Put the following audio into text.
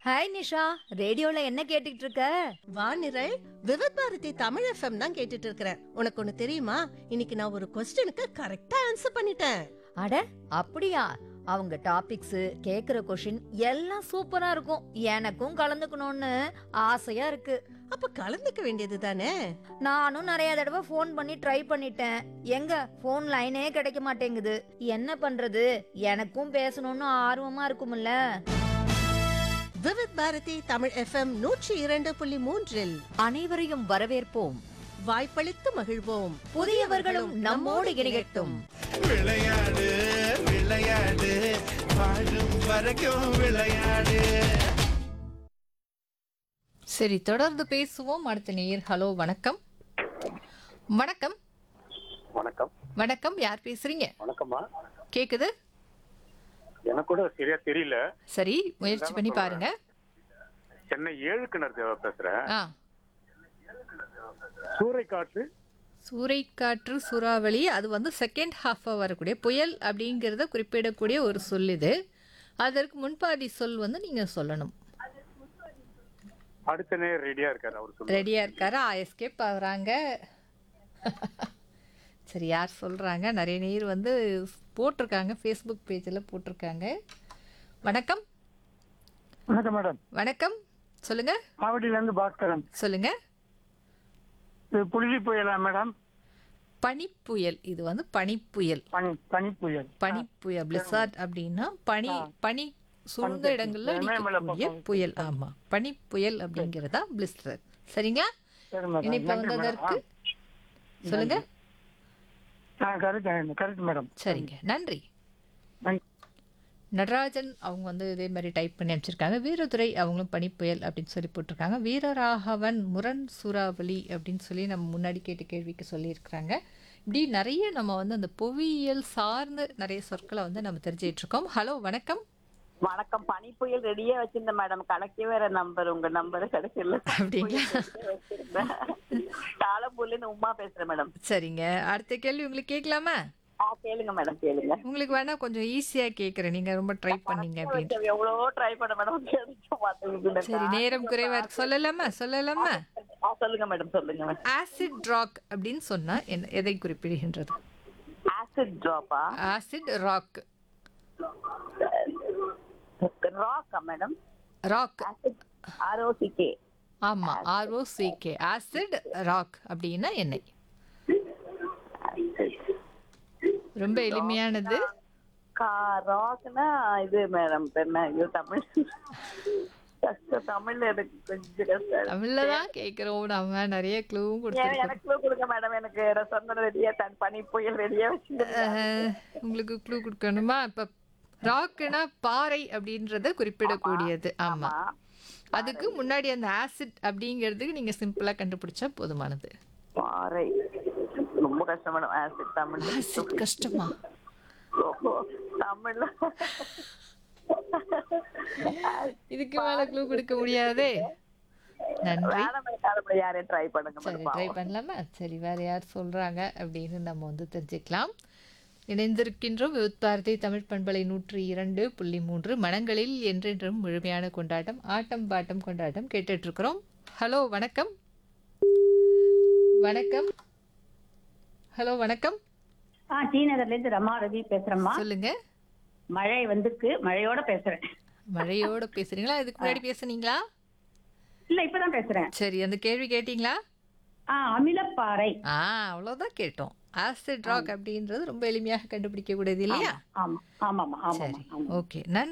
Hi Nisha ரேடியோல என்ன கேட்டுட்டு இருக்க வானிரல் விவித் பாரதி தமிழ் எஃப்எம் தான் கேட்டுட்டு இருக்கிறேன் உனக்கு ஒண்ணு தெரியுமா இன்னைக்கு நான் ஒரு கொஸ்டினுக்கு கரெக்டா ஆன்சர் பண்ணிட்டேன் அட அப்படியா அவங்க டாபிக்ஸ் கேக்குற கொஷின் எல்லாம் சூப்பரா இருக்கும் எனக்கும் கலந்துக்கணும்னு ஆசையா இருக்கு அப்ப கலந்துக்க வேண்டியது தானே நானும் நிறைய தடவை ஃபோன் பண்ணி ட்ரை பண்ணிட்டேன் எங்க ஃபோன் லைனே கிடைக்க மாட்டேங்குது என்ன பண்றது எனக்கும் பேசணும்னு ஆர்வமா இருக்கும்ல விவித் பாரதி தமிழ் எஃப்எம் நூற்றி இரண்டு புள்ளி மூன்றில் அனைவரையும் வரவேற்போம் வாய்ப்பளித்து மகிழ்வோம் புதியவர்களும் நம்மோடு இணையட்டும் விளையாடு விளையாடு வாழும் வரைக்கும் விளையாடு சரி தொடர்ந்து பேசுவோம் அடுத்த நேயர் ஹலோ வணக்கம் வணக்கம் வணக்கம் வணக்கம் யார் பேசுறீங்க வணக்கம்மா கேக்குது எனக்கு கூட சரியா தெரியல சரி முயற்சி பண்ணி பாருங்க சென்னை ஏழு கிணறு தேவை பேசுறேன் ஆ சூறைக்காற்று சூறைக்காற்று சூறாவளி அது வந்து செகண்ட் ஹாஃபாக வரக்கூடிய புயல் அப்படிங்கிறத குறிப்பிடக்கூடிய ஒரு சொல் இது அதற்கு முன்பாதி சொல் வந்து நீங்கள் சொல்லணும் அடுத்த நேரம் ரெடியா இருக்காரு அவர் சொல்லுங்க ரெடியாக இருக்காரா எஸ்கேப் ஆகுறாங்க சரி யார் சொல்கிறாங்க நிறைய நேர் வந்து போட்டிருக்காங்க ஃபேஸ்புக் பேஜில் போட்டிருக்காங்க வணக்கம் வணக்கம் மேடம் வணக்கம் சொல்லுங்கள் ஆவடியில இருந்து பாஸ்கரன் சொல்லுங்கள் இது புழுதி புயலா மேடம் பனிப்புயல் இது வந்து பனிப்புயல் பனி பனி புயல் பனிப்புயல் பிளிசார்ட் அப்படின்னா பனி பனி சூழ்ந்த இடங்கள்ல மேல அடிக்கக்கூடிய பக்கம். புயல் ஆமா பனிப்புயல் அப்படிங்கிறதா பிளிஸ்டர் சரிங்களா சரி மேடம் இணைப்பு நன்றி மேடம் வந்ததற்கு சொல்லுங்க ஆ கரெக்ட் கரெக்ட் மேடம் சரிங்க நன்றி நன்றி. நடராஜன் அவங்க வந்து இதே மாதிரி டைப் பண்ணி அமைச்சிருக்காங்க வீரதுரை அவங்களும் பனிப்புயல் அப்படின்னு சொல்லி போட்டிருக்காங்க வீரராகவன் முரண் சூறாவளி அப்படின்னு சொல்லி நம்ம முன்னாடி கேட்ட கேள்விக்கு சொல்லியிருக்கிறாங்க இப்படி நிறைய நம்ம வந்து அந்த புவியியல் சார்ந்த நிறைய சொற்களை வந்து நம்ம தெரிஞ்சிட்டு இருக்கோம் ஹலோ வணக்கம் வணக்கம் பனி புயல் ரெடியா வச்சிருந்தேன் மேடம் கணக்கே வேற நம்பர் உங்க நம்பர் கிடைக்கல அப்படிங்களா? தாளம்பூர்ல உமா பேசுறேன் மேடம் சரிங்க அடுத்த கேள்வி உங்களுக்கு கேட்கலாமா ஆ கேளுங்க மேடம் கேளுங்க உங்களுக்கு வேணா கொஞ்சம் ஈஸியா கேட்குறேன் நீங்க ரொம்ப ட்ரை பண்ணீங்க அப்படின்னு எவ்வளவோ ட்ரை பண்ண மேடம் கிடைக்க மாட்டேங்குது சரி நேரம் குறைவா இருக்கு சொல்லலாமா சொல்லலாமா ஆ, சொல்லுங்க மேடம் சொல்லுங்க மேடம் ஆசிட் ராக் அப்படின்னு சொன்னா என்ன எதை குறிப்பிடுகின்றது ஆசிட் டிராப்பா ஆசிட் ராக் ராக்கா மேடம் ராக் ஆசிட் ஆர்ஓசிகே ஆமா ஆர்ஓசிகே ஆசிட் ராக் அப்படின்னா என்ன ரொம்ப எளிமையானது கா ராக்னா இது மேடம் என்ன ஐயோ தமிழ் கஷ்டம் தமிழ்ல எனக்கு கொஞ்சம் கஷ்டம் தமிழ்ல தான் கேட்குறோம் நம்ம நிறைய க்ளூவும் ஏன் கொடுத்துருக்கோம் எனக்கு கொடுங்க மேடம் எனக்கு சொந்த ரெடியா தன் பனி புயல் ரெடியா வச்சிருந்தேன் அஹ், உங்களுக்கு க்ளூ கொடுக்கணுமா இப்போ ராக்குனா பாறை அப்படின்றத குறிப்பிடக்கூடியது ஆமா அதுக்கு முன்னாடி அந்த ஆசிட் அப்படிங்கிறதுக்கு நீங்க சிம்பிளா கண்டுபிடிச்சா போதுமானது பாறை ரொம்ப கஷ்டம் மேடம் ஆசிட் தமிழ் ஆசிட் கஷ்டமா தமிழ்ல இதுக்கு மேல க்ளூ கொடுக்க முடியாதே நன்றி வேணாம் மேடம் யாரையும் ட்ரை பண்ணுங்க சரி மேடம் ட்ரை பண்ணலாமா சரி வேற யார் சொல்றாங்க அப்படின்னு நம்ம வந்து தெரிஞ்சுக்கலாம் இணைந்திருக்கின்றோம் வித்பாரதி தமிழ் பண்பலை நூற்றி இரண்டு புள்ளி மூன்று மனங்களில் என்றென்றும் முழுமையான கொண்டாட்டம் ஆட்டம் பாட்டம் கொண்டாட்டம் கேட்டுட்டு இருக்கிறோம் ஹலோ வணக்கம் வணக்கம் ஹலோ வணக்கம் ஆ டி நகர்ல இருந்து ரமா ரவி பேசுறேம்மா சொல்லுங்க மழை வந்திருக்கு மழையோட பேசுறேன் மழையோட பேசுறீங்களா இதுக்கு முன்னாடி பேசுனீங்களா இல்ல இப்பதான் பேசுறேன் சரி அந்த கேள்வி கேட்டீங்களா ஆ அமிலப்பாறை ஆ அவ்வளோதான் கேட்டோம் ஆசிட் ராக் அப்படின்றது ரொம்ப எளிமையாக கண்டுபிடிக்க கூடியது இல்லையா ஆமா ஆமாமா ஆமாமா சரி ஆமா ஓகே நன்றி